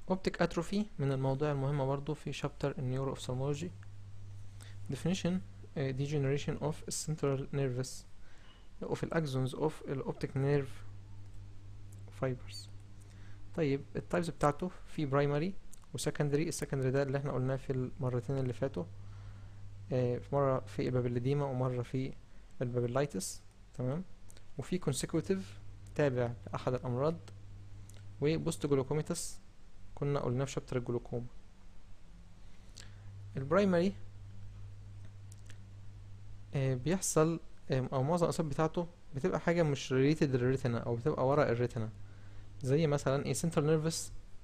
اوبتيك اتروفي من المواضيع المهمة برضو في شابتر النيورو ophthalmology definition uh, degeneration of central nervous of الاكزونز of الاوبتيك nerve fibers طيب التايبس بتاعته في برايمري وسكندري السكندري ده اللي احنا قلناه في المرتين اللي فاتوا آه، في مرة في البابليديما ومرة في البابلايتس تمام وفي consecutive تابع لأحد الأمراض وبوست جلوكوميتس كنا قلناه في شابتر الجلوكوما البرايمري آه، بيحصل آه، او معظم الاسباب بتاعته بتبقى حاجه مش ريليتد للريتنا او بتبقى ورا الريتنا زي مثلا ايه central nervous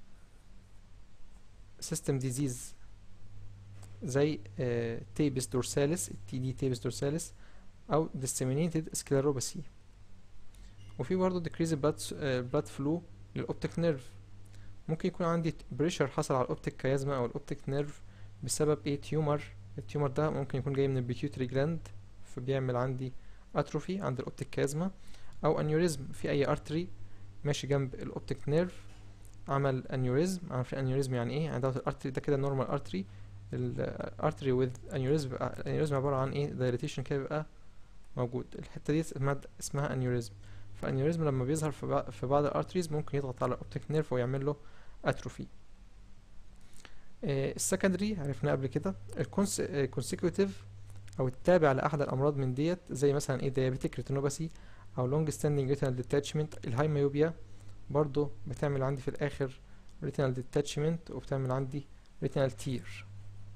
system disease زي تيبس دورساليس التي دي تيبس دورساليس او disseminated scleropathy وفي برضه decrease blood blood flow للاوبتيك نيرف ممكن يكون عندي بريشر حصل على الاوبتيك كيازما او الاوبتيك نيرف بسبب ايه تيومر التيومر ده ممكن يكون جاي من البيتيوتري جلاند فبيعمل عندي اتروفي عند الاوبتيك كيازما او انيوريزم في اي ارتري ماشي جنب الاوبتيك نيرف عمل انيوريزم عارفين انيوريزم يعني ايه يعني دوت الارتري ده كده نورمال ارتري الارتري وذ انيوريزم الانيوريزم عباره عن ايه دايليتيشن كده بيبقى موجود الحته دي اسمها اسمها انيوريزم فالانيوريزم لما بيظهر في بعض في بعض الارتريز ممكن يضغط على الاوبتيك نيرف ويعمل له اتروفي السكندري عرفناه قبل كده الكونسيكوتيف او التابع لاحد الامراض من ديت زي مثلا ايه ديابيتيك ريتينوباثي او لونج ستاندينج ريتينال ديتاتشمنت الهايميوبيا برضو بتعمل عندي في الاخر ريتينال ديتاتشمنت وبتعمل عندي ريتينال تير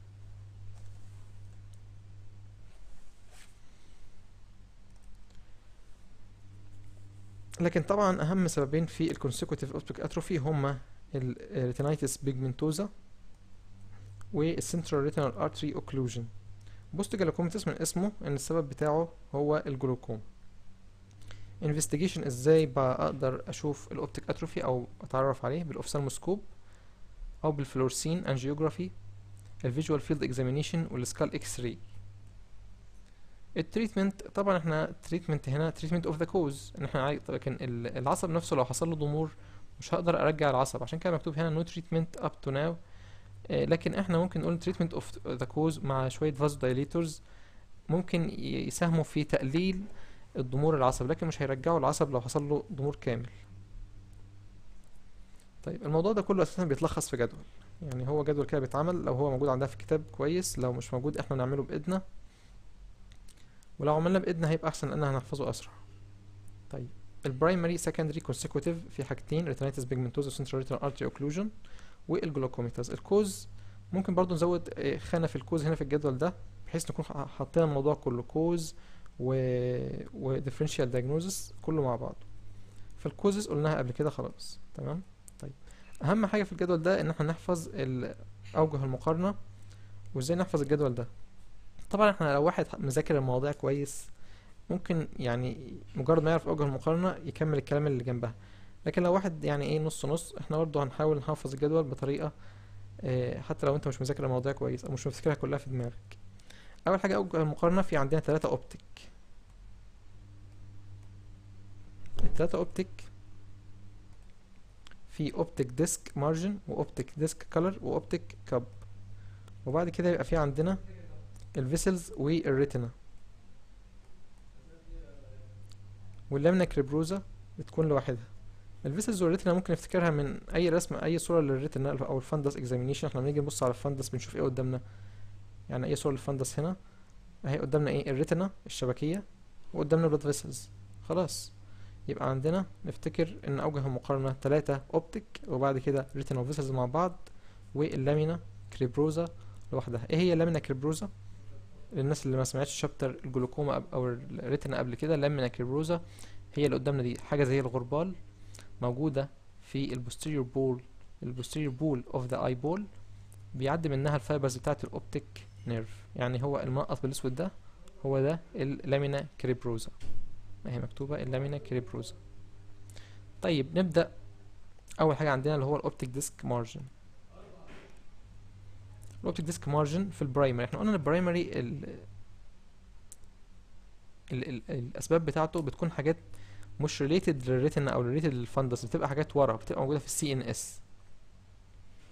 لكن طبعا اهم سببين في الكونسيكوتيف اوبتيك اتروفي هما الريتينايتس بيجمنتوزا والسنترال ريتينال ارتري اوكلوجن بوست جلاكوميتس من اسمه ان السبب بتاعه هو الجلوكوم انفستيجيشن ازاي بقى اقدر اشوف الاوبتيك اتروفي او اتعرف عليه بالاوفثالموسكوب او بالفلورسين انجيوجرافي الفيجوال فيلد اكزامينيشن والسكال اكس راي التريتمنت طبعا احنا تريتمنت هنا تريتمنت اوف ذا كوز ان احنا عايز لكن العصب نفسه لو حصل له ضمور مش هقدر ارجع العصب عشان كده مكتوب هنا نو تريتمنت اب تو ناو لكن احنا ممكن نقول تريتمنت اوف ذا كوز مع شويه فازو دايليتورز ممكن يساهموا في تقليل الضمور العصب لكن مش هيرجعوا العصب لو حصل له ضمور كامل طيب الموضوع ده كله اساسا بيتلخص في جدول يعني هو جدول كده بيتعمل لو هو موجود عندنا في الكتاب كويس لو مش موجود احنا نعمله بايدنا ولو عملنا بايدنا هيبقى احسن لان هنحفظه اسرع طيب البرايمري سكندري كونسيكوتيف في حاجتين ريتينايتس بيجمنتوزا سنترال ريتينال ارتري اوكلوجن والجلوكوميتاز الكوز ممكن برضو نزود خانة في الكوز هنا في الجدول ده بحيث نكون حاطين الموضوع كله كوز و و differential diagnosis كله مع بعض فالكوزز قلناها قبل كده خلاص تمام طيب اهم حاجة في الجدول ده ان احنا نحفظ اوجه المقارنة وازاي نحفظ الجدول ده طبعا احنا لو واحد مذاكر المواضيع كويس ممكن يعني مجرد ما يعرف اوجه المقارنة يكمل الكلام اللي جنبها لكن لو واحد يعني ايه نص نص احنا برضه هنحاول نحفظ الجدول بطريقة اه حتى لو انت مش مذاكر المواضيع كويس او مش مفتكرها كلها في دماغك اول حاجة اوجه المقارنة في عندنا ثلاثة اوبتيك الثلاثة اوبتيك في اوبتيك ديسك مارجن واوبتيك ديسك كولر واوبتيك كاب وبعد كده يبقى في عندنا الفيسلز والريتنا واللامنا كريبروزا بتكون لوحدها الفيسلز والريتنا ممكن نفتكرها من اي رسم اي صوره للريتنا او الفندس اكزامينيشن احنا بنيجي نبص على الفندس بنشوف ايه قدامنا يعني اي صوره للفندس هنا اهي قدامنا ايه الريتنا الشبكيه وقدامنا البلاد فيسلز خلاص يبقى عندنا نفتكر ان اوجه المقارنه ثلاثة اوبتيك وبعد كده ريتنا وفيسلز مع بعض واللامينا كريبروزا لوحدها ايه هي اللامينا كريبروزا للناس اللي ما سمعتش شابتر الجلوكوما او الريتنا قبل كده اللامينا كريبروزا هي اللي قدامنا دي حاجه زي الغربال موجودة في البوستيريور بول البوستيريور بول اوف ذا اي بول بيعدي منها الفايبرز بتاعة الاوبتيك نيرف يعني هو المنقط بالاسود ده هو ده اللامينا كريبروزا اهي مكتوبة اللامينا كريبروزا طيب نبدأ اول حاجة عندنا اللي هو الاوبتيك ديسك مارجن الاوبتيك ديسك مارجن في البرايمري احنا قلنا البرايمري ال ال ال الاسباب بتاعته بتكون حاجات مش ريليتد للريتنا او ريليتد للفندس بتبقى حاجات ورا بتبقى موجوده في السي ان اس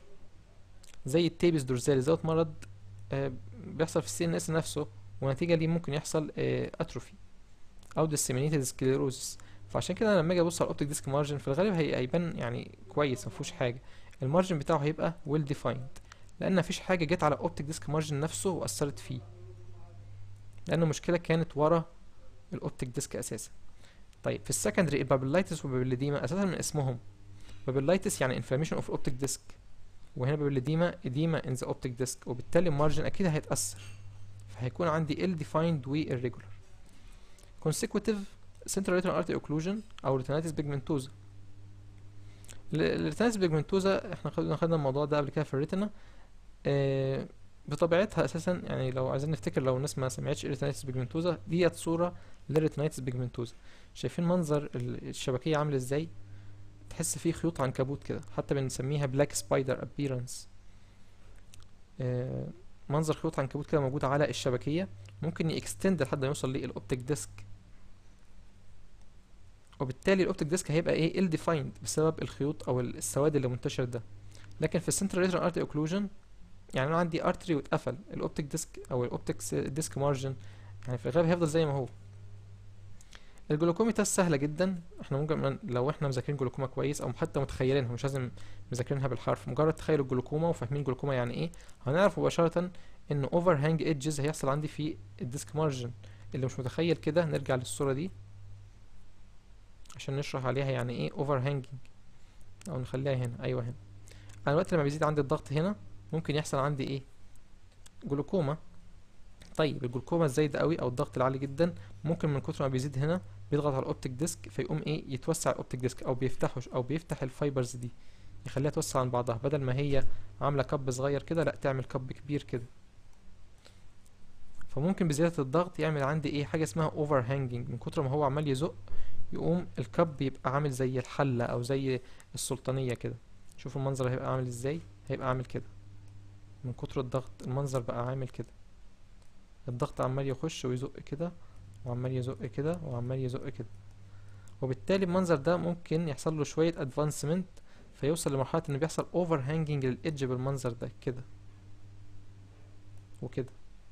زي التيبس دورزالي دوت مرض آه، بيحصل في السي ان اس نفسه ونتيجة ليه ممكن يحصل اتروفي او disseminated sclerosis فعشان كده أنا لما اجي ابص على الاوبتيك ديسك مارجن في الغالب هي- هيبان يعني كويس مفيهوش حاجة المارجن بتاعه هيبقى well defined لان مفيش حاجة جت على الاوبتيك ديسك مارجن نفسه واثرت فيه لان المشكلة كانت ورا الاوبتيك ديسك اساسا طيب في السكندري البابيلايتس والبابيليديما اساسا من اسمهم بابيلايتس يعني inflammation of optic disc وهنا بابيليديما edema in the optic disc وبالتالي المارجن اكيد هيتأثر فهيكون عندي ill defined و irregular consecutive central retinal artery occlusion او retinitis pigmentosa الريتينايتس pigmentosa احنا خدنا خدنا الموضوع ده قبل كده في الريتنا آه بطبيعتها اساسا يعني لو عايزين نفتكر لو الناس ما سمعتش retinitis pigmentosa ديت صورة للريتينايتس pigmentosa شايفين منظر ال- الشبكية عامل ازاي تحس فيه خيوط عنكبوت كده حتى بنسميها بلاك سبايدر ابيرنس منظر خيوط عنكبوت كده موجود على الشبكية ممكن يكستند لحد ما يوصل للاوبتيك ديسك وبالتالي الاوبتيك ديسك هيبقى ايه ال ديفايند بسبب الخيوط او ال- السواد اللي منتشر ده لكن في السنترال ريترال ارتري اوكلوجن يعني انا عندي ارتري واتقفل الاوبتيك ديسك او الاوبتيك ديسك مارجن يعني في الغالب هيفضل زي ما هو الجلوكوميتاس سهلة جدا احنا ممكن من لو احنا مذاكرين جلوكوما كويس او حتى متخيلينها مش لازم مذاكرينها بالحرف مجرد تخيل الجلوكوما وفاهمين جلوكوما يعني ايه هنعرف مباشرة ان اوفر هانج ايدجز هيحصل عندي في الديسك مارجن اللي مش متخيل كده نرجع للصورة دي عشان نشرح عليها يعني ايه اوفر هانجنج او نخليها هنا ايوه هنا انا الوقت لما بيزيد عندي الضغط هنا ممكن يحصل عندي ايه جلوكوما طيب الجلوكوما الزايد قوي او الضغط العالي جدا ممكن من كتر ما بيزيد هنا بيضغط على الاوبتيك ديسك فيقوم ايه يتوسع الاوبتيك ديسك او بيفتحه او بيفتح الفايبرز دي يخليها توسع عن بعضها بدل ما هي عامله كب صغير كده لا تعمل كب كبير كده فممكن بزياده الضغط يعمل عندي ايه حاجه اسمها اوفر هانجنج من كتر ما هو عمال يزق يقوم الكب يبقى عامل زي الحله او زي السلطانيه كده شوف المنظر هيبقى عامل ازاي هيبقى عامل كده من كتر الضغط المنظر بقى عامل كده الضغط عمال يخش ويزق كده وعمال يزق كده وعمال يزق كده وبالتالي المنظر ده ممكن يحصل له شوية ادفانسمنت فيوصل لمرحلة ان بيحصل اوفر هانجنج للإدج بالمنظر ده كده وكده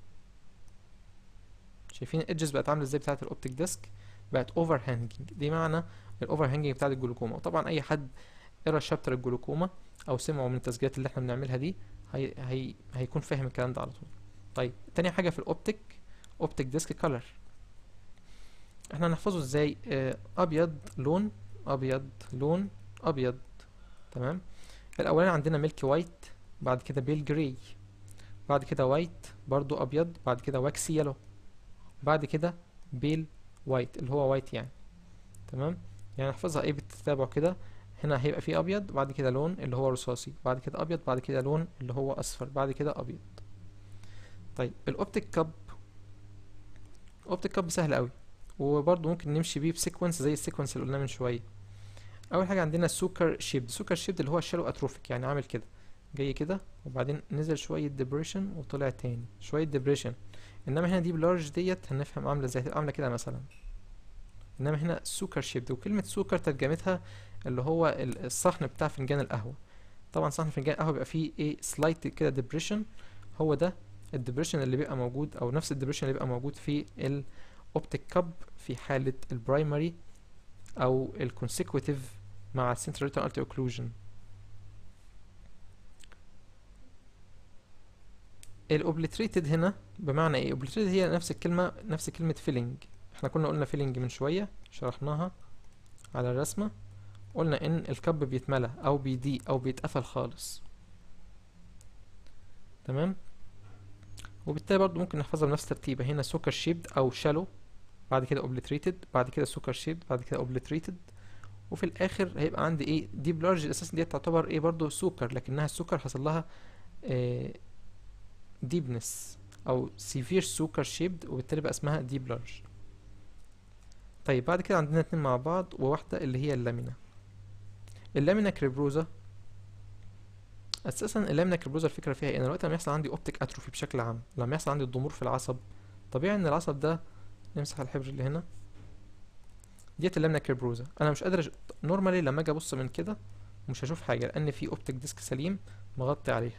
شايفين الإدجز بقت عاملة ازاي بتاعة الأوبتيك ديسك بقت اوفر هانجنج دي معنى الاوفر هانجنج بتاعة الجلوكوما وطبعا أي حد قرا شابتر الجلوكوما أو سمعوا من التسجيلات اللي احنا بنعملها دي هي هي هيكون فاهم الكلام ده على طول طيب تاني حاجة في الأوبتيك اوبتيك ديسك كولر احنا هنحفظه ازاي آه، ابيض لون ابيض لون ابيض تمام الاولاني عندنا ميلك وايت بعد كده بيل جراي بعد كده وايت برضو ابيض بعد كده واكسي يلو بعد كده بيل وايت اللي هو وايت يعني تمام يعني نحفظها ايه بالتتابع كده هنا هيبقى فيه ابيض بعد كده لون اللي هو رصاصي بعد كده ابيض بعد كده لون اللي هو اصفر بعد كده ابيض طيب الاوبتيك كاب الاوبتيك كاب سهل قوي وبرضه ممكن نمشي بيه بسيكونس زي السيكونس اللي قلناه من شويه اول حاجه عندنا السوكر شيبد السوكر شيبد اللي هو الشالو اتروفيك يعني عامل كده جاي كده وبعدين نزل شويه ديبريشن وطلع تاني شويه ديبريشن انما هنا دي بلارج ديت هنفهم عامله ازاي هتبقى عامله كده مثلا انما هنا سوكر شيبد وكلمه سوكر ترجمتها اللي هو ال- الصحن بتاع فنجان القهوه طبعا صحن فنجان القهوه بيبقى فيه ايه سلايت كده ديبريشن هو ده الديبريشن اللي بيبقى موجود او نفس الديبريشن اللي بيبقى موجود في الاوبتيك كاب في حالة البرايمري او الكونسيكوتيف مع السنترال ريتال ارتري اوكلوجن الاوبليتريتد هنا بمعنى ايه اوبليتريتد هي نفس الكلمة نفس كلمة فيلينج احنا كنا قلنا فيلينج من شوية شرحناها على الرسمة قلنا ان الكب بيتملى او بيضيق او بيتقفل خالص تمام وبالتالي برضو ممكن نحفظها بنفس الترتيب هنا سوكر شيبد او شالو بعد كده اوبليتريتد بعد كده سوكر شيبد بعد كده اوبليتريتد وفي الاخر هيبقى عندي ايه ديب لارج اساسا دي تعتبر ايه برضو سكر لكنها السكر حصل لها ديبنس او سيفير سوكر شيبد وبالتالي بقى اسمها ديب لارج طيب بعد كده عندنا اتنين مع بعض وواحدة اللي هي اللامينا اللامينا كريبروزا اساسا اللامينا كريبروزا الفكرة فيها ايه انا دلوقتي لما يحصل عندي اوبتيك اتروفي بشكل عام لما يحصل عندي ضمور في العصب طبيعي ان العصب ده نمسح الحبر اللي هنا ديت اللامنا كيربروزا انا مش قادر نورمالي لما اجي ابص من كده مش هشوف حاجه لان في اوبتيك ديسك سليم مغطي عليها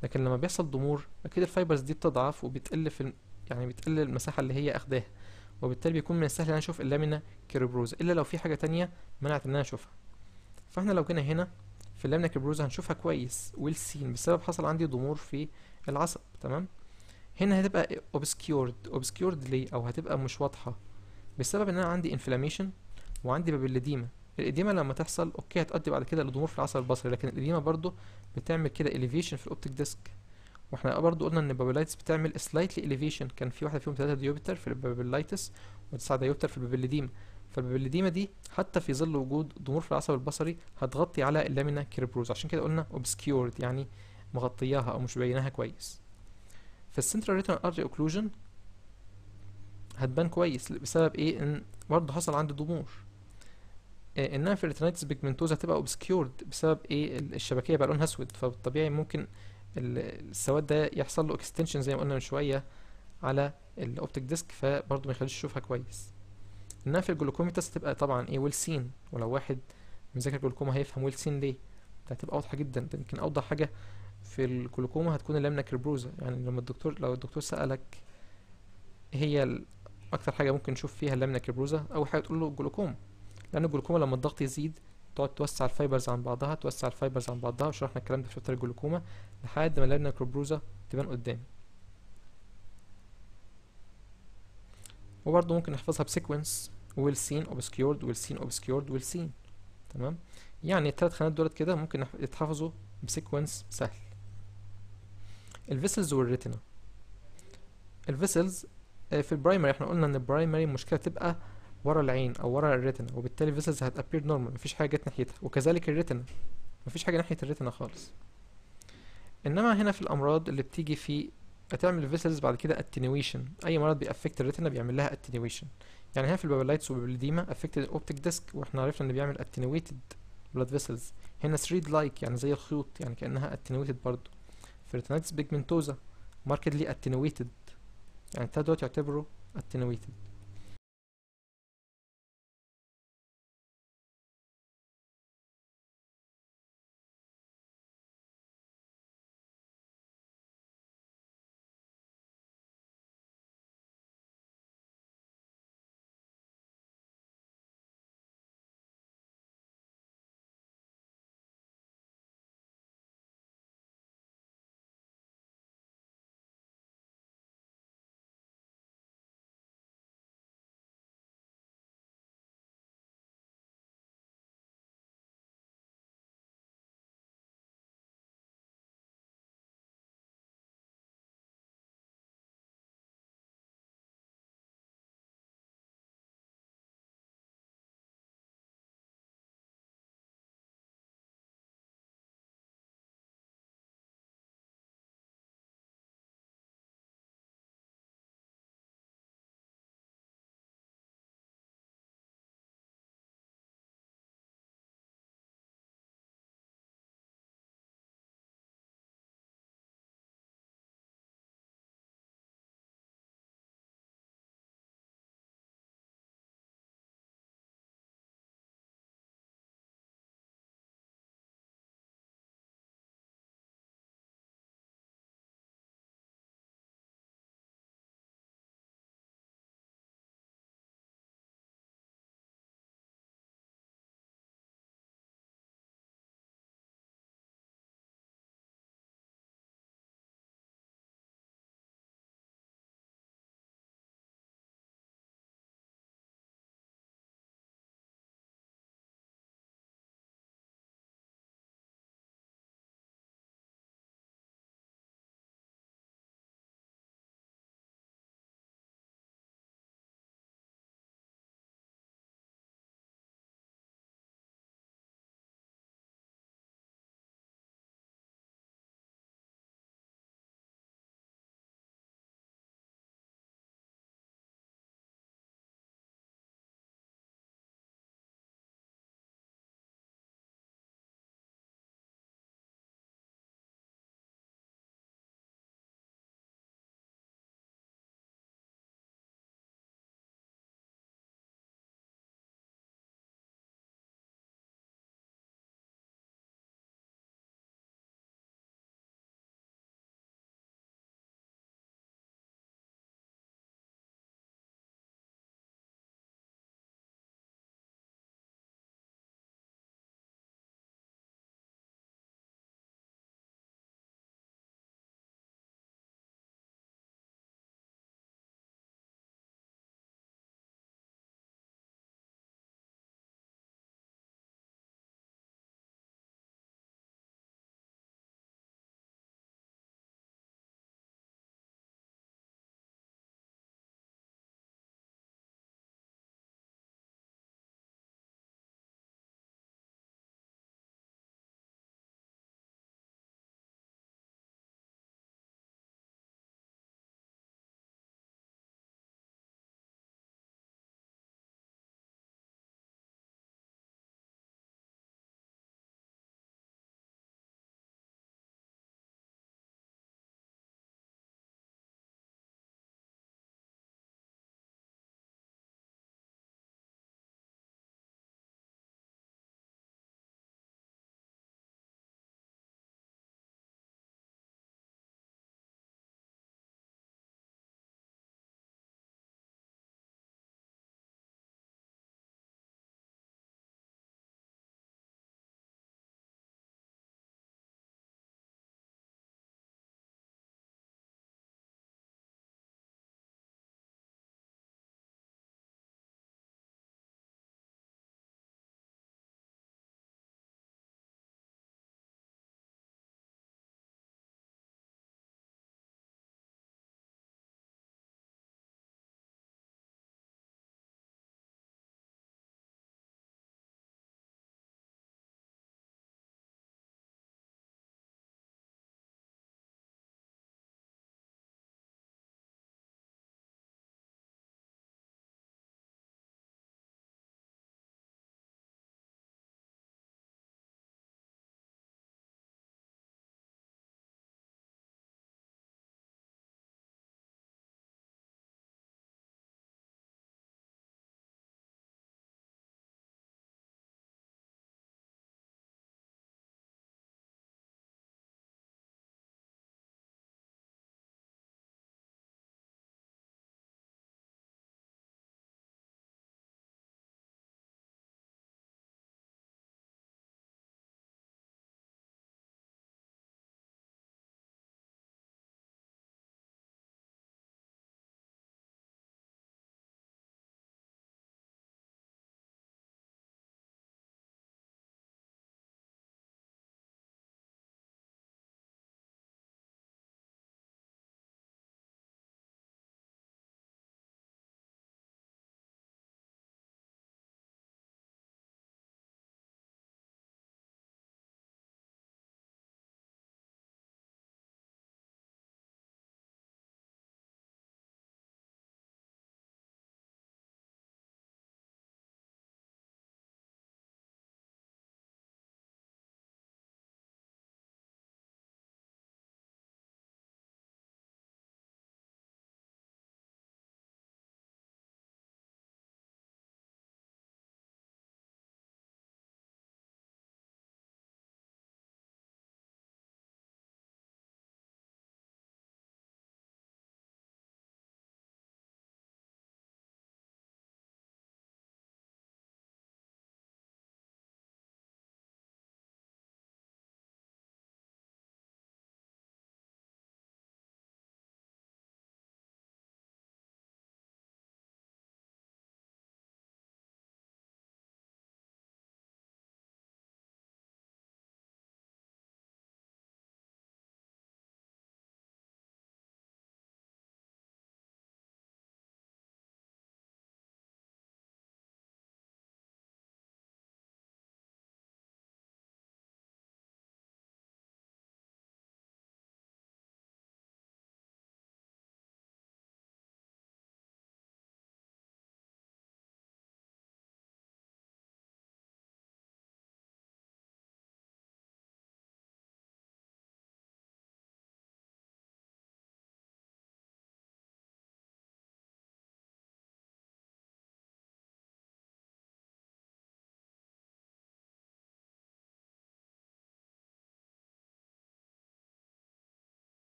لكن لما بيحصل ضمور اكيد الفايبرز دي بتضعف وبتقل في الم... يعني بتقل المساحه اللي هي اخداها وبالتالي بيكون من السهل ان انا اشوف اللامينا كيربروزا الا لو في حاجه تانية منعت ان انا اشوفها فاحنا لو جينا هنا في اللامينا كيربروزا هنشوفها كويس ويل سين بسبب حصل عندي ضمور في العصب تمام هنا هتبقى obscured obscured ليه او هتبقى مش واضحه بسبب ان انا عندي inflammation وعندي بابلديما الاديمه لما تحصل اوكي هتؤدي بعد كده لضمور في العصب البصري لكن الاديمه برضو بتعمل كده elevation في الاوبتيك ديسك واحنا برضو قلنا ان البابيلايتس بتعمل slightly elevation كان في واحده فيهم 3 ديوبتر في البابيلايتس و9 ديوبتر في البابلديما فالبابلديما دي حتى في ظل وجود ضمور في العصب البصري هتغطي على اللامينا كيربروز عشان كده قلنا obscured يعني مغطياها او مش مبيناها كويس في السنترال ريتنال ارتري اوكلوجن هتبان كويس بسبب ايه ان برضه حصل عندي ضمور آه، انما في الريتينايتس بيجمنتوزا هتبقى اوبسكيورد بسبب ايه ال- الشبكيه بقى لونها اسود فبالطبيعي ممكن ال- السواد ده يحصل له اكستنشن زي ما قلنا من شويه على الاوبتيك ديسك فبرضه ما يخليش يشوفها كويس انما في الجلوكوميتاس هتبقى طبعا ايه ويل سين ولو واحد مذاكر جلوكوما هيفهم ويل سين ليه ده هتبقى واضحه جدا ده يمكن اوضح حاجه في الجلوكوما هتكون اللامنا كربروزا يعني لما الدكتور لو الدكتور سألك إيه هي ال- اكتر حاجه ممكن نشوف فيها اللامنا كربروزا اول حاجه تقول له الجلوكوما لان الجلوكوما لما الضغط يزيد تقعد توسع الفايبرز عن بعضها توسع الفايبرز عن بعضها وشرحنا الكلام ده في شابتر الجلوكوما لحد ما اللامنا كربروزا تبان قدام وبرضه ممكن نحفظها بسيكونس ويل سين اوبسكيورد ويل سين اوبسكيورد ويل سين تمام يعني الثلاث خانات دولت كده ممكن نح- يتحفظوا بسيكونس سهل الفيسلز والريتنا الفيسلز في البرايمري احنا قلنا ان البرايمري المشكله تبقى ورا العين او ورا الريتنا وبالتالي الفيسلز هتابير نورمال مفيش حاجه جت ناحيتها وكذلك الريتنا مفيش حاجه ناحيه الريتنا خالص انما هنا في الامراض اللي بتيجي في هتعمل فيسلز بعد كده اتنيويشن اي مرض بيأفكت الريتنا بيعمل لها اتنيويشن يعني هنا في البابلايتس والبلديما افكت الاوبتيك ديسك واحنا عرفنا ان بيعمل اتنيويتد بلاد فيسلز هنا ثريد لايك يعني زي الخيوط يعني كانها اتنيويتد برضو في ريتينايتس بيجمنتوزا ماركتلي اتنيويتد يعني التلات دول يعتبروا اتنيويتد